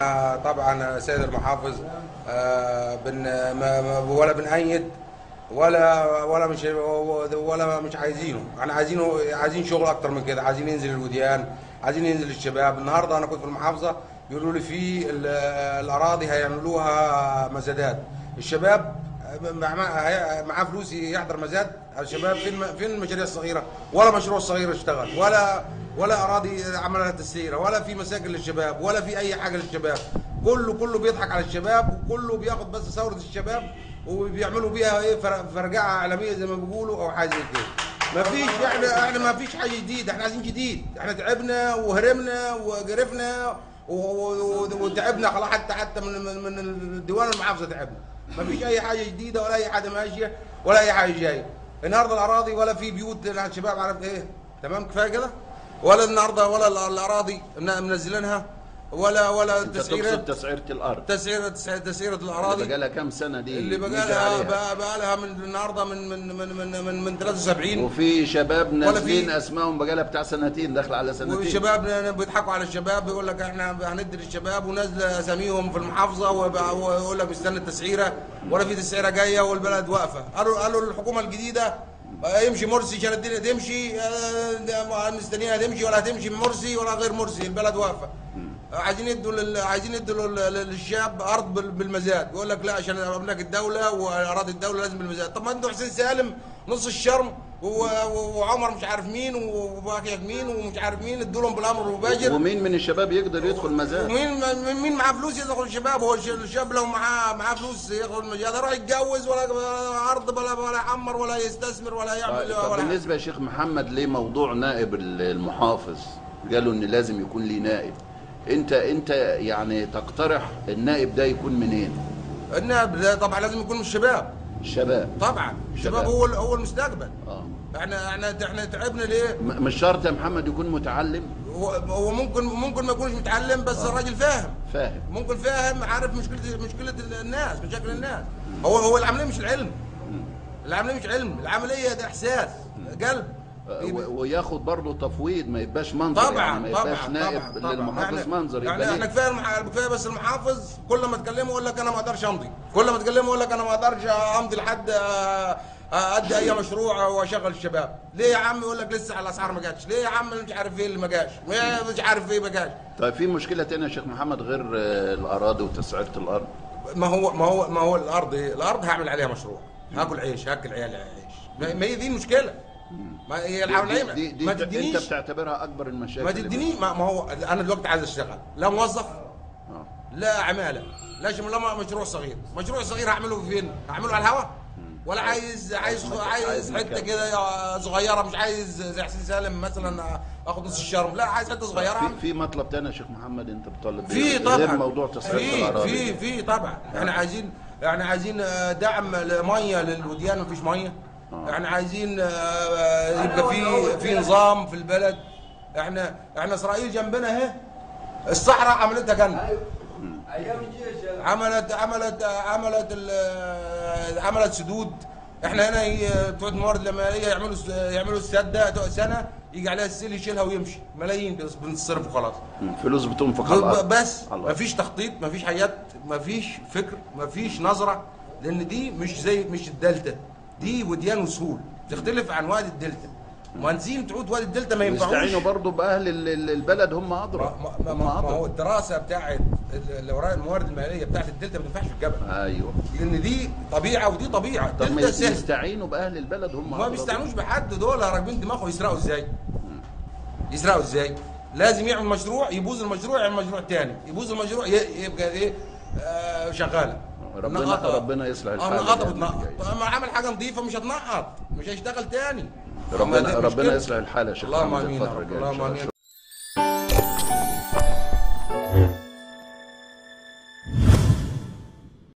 آه، طبعا سيد المحافظ آه، بن ما- ما- ولا بنأيد ولا ولا مش ولا مش عايزينه احنا عايزينه عايزين شغل اكتر من كده عايزين ينزل الوديان عايزين ينزل الشباب النهارده انا كنت في المحافظه بيقولوا لي في ال- الاراضي هيعملوها مزادات الشباب مع- مع- معاه فلوس يحضر مزاد الشباب فين فين المشاريع الصغيره ولا مشروع صغير اشتغل ولا ولا اراضي عملها تسييره ولا في مساكن للشباب ولا في اي حاجه للشباب كله كله بيضحك على الشباب وكله بياخد بس ثوره الشباب وبيعملوا بيها ايه فر- فرجعه اعلاميه زي ما بيقولوا او حاجه زي كده ما فيش احنا احنا ما فيش حاجه جديده احنا عايزين جديد احنا تعبنا وهرمنا وقرفنا و- و- و- وتعبنا خلاص حتى حتى من من من الديوان المحافظه تعبنا ما فيش اي حاجه جديده ولا اي حاجه ماشيه ولا اي حاجه جايه النهارده الاراضي ولا في بيوت الشباب عارف ايه تمام كفايه كده ولا النهارده ولا ال- الاراضي من- منزلينها ولا ولا انت تقصد تسعيره تسعيره الارض تسعيره تسعيره اللي الاراضي بقى لها كام سنه دي اللي بقى نيجي لها عليها. بقى, بقى لها من النهارده من من من من من, من 73 وفي شباب ولا نازلين في- اسمائهم بقى لها بتاع سنتين داخله على سنتين والشباب بيضحكوا على الشباب بيقول لك احنا هندي للشباب ونازل اساميهم في المحافظه وبقى- ويقول لك مستني التسعيره ولا في تسعيره جايه والبلد واقفه قالوا قالوا الحكومه الجديده يمشي مرسي عشان الدنيا تمشي آه، ده مستنيها تمشي ولا هتمشي مرسي ولا غير مرسي البلد واقفه عايزين يدوا لل... عايزين يدوا لل- للشاب ارض بال- بالمزاد يقول لك لا عشان املاك الدوله واراضي الدوله لازم بالمزاد طب ما انتوا حسين سالم نص الشرم و... و- وعمر مش عارف مين وباقي مين ومش عارف مين ادوا لهم بالامر المباشر ومين من الشباب يقدر يدخل مزاد ومين مين- مين معاه فلوس يدخل الشباب هو الش- الشاب لو معاه معاه فلوس يدخل المجال يروح يتجوز ولا ولا ارض ولا ولا يعمر ولا يستثمر ولا يعمل طيب طب ولا حاجة. بالنسبه يا شيخ محمد لموضوع نائب المحافظ قالوا ان لازم يكون ليه نائب انت انت يعني تقترح النائب ده يكون منين النائب ده طبعا لازم يكون من الشباب الشباب طبعا الشباب شباب. هو هو المستقبل اه احنا احنا احنا تعبنا ليه؟ م- مش شرط يا محمد يكون متعلم هو هو ممكن ممكن ما يكونش متعلم بس الراجل فاهم فاهم ممكن فاهم عارف مشكله مشكله الناس مشاكل الناس هو هو العمليه مش العلم العمليه مش علم العمليه ده احساس قلب آه، و- وياخد برضه تفويض ما يبقاش منظر يعني طبعا ما طبعا يبقاش نائب طبعا طبعا للمحافظ احنا- منظر يعني يبقى احنا ليه؟ كفايه المح- كفايه بس المحافظ كل ما تكلمه يقول لك انا ما اقدرش امضي كل ما تكلمه يقول لك انا ما اقدرش امضي لحد آه، آه، ادي اي مشروع واشغل الشباب ليه يا عم يقول لك لسه على الاسعار ما جاتش ليه يا عم مش عارف ايه اللي ما جاش مش عارف ايه ما جاش طيب في مشكله تانية يا شيخ محمد غير آه، الاراضي وتسعيره الارض ما هو ما هو ما هو الارض ايه؟ الارض هعمل عليها مشروع هاكل عيش هاكل عيالي عيش ما ما هي دي المشكله ما هي العمليه دي, دي, دي ما انت تدينيش بتعتبرها اكبر المشاكل ما اللي تديني ما ما هو انا دلوقتي عايز اشتغل لا موظف آه. لا عماله لا شم- لا مشروع صغير مشروع صغير هعمله فين هعمله على الهواء ولا عايز عايز مكان- عايز عايز حته مكان. كده يا صغيره مش عايز زي حسين سالم مثلا اخد نص الشرم لا عايز حته صغيره في في مطلب تاني يا شيخ محمد انت بتطالب بيه في غير طبعا موضوع تسعيره في الاراضي في في طبعا احنا عايزين احنا عايزين آه، دعم لميه للوديان مفيش ميه احنا عايزين آه، يبقى في في نظام في البلد احنا احنا اسرائيل جنبنا اهي الصحراء عملتها جنة ايام الجيش يا عملت عملت عملت ال- عملت سدود احنا هنا ي- بتوع الموارد الماليه يعملوا س- يعملوا السد ده سنه يجي عليها السيل يشيلها ويمشي ملايين بس بنتصرف وخلاص مم. فلوس بتنفق على الارض بس على الأرض. مفيش تخطيط مفيش حاجات مفيش فكر مفيش نظره لان دي مش زي مش الدلتا دي وديان وسهول تختلف عن وادي الدلتا مهندسين تعود وادي الدلتا ما ينفعوش يستعينوا برضه باهل ال- ال- البلد هم ادرى ما, ما, هم ما, ما هو ادرى الدراسه بتاعت اللي وراء الموارد الماليه بتاعت الدلتا ما تنفعش في الجبل ايوه لان دي طبيعه ودي طبيعه طب ما الدلتا سهل يستعينوا باهل البلد هم ما أدرى بيستعنوش بحد دول راكبين دماغهم يسرقوا ازاي يسرقوا ازاي لازم يعمل مشروع يبوظ المشروع يعمل مشروع تاني يبوظ المشروع ي- يبقى ايه آه شغاله ربنا نقطة. ربنا يصلح الحال اه نقطة الأيام بتنقط اللي جاية. طب ما عمل حاجه نظيفه مش هتنقط مش هيشتغل تاني ربنا ما دي ربنا مشكلة. يصلح الحال يا شيخ اللهم محمد امين يا الفترة رب الجاية إن اللهم شاء الله. امين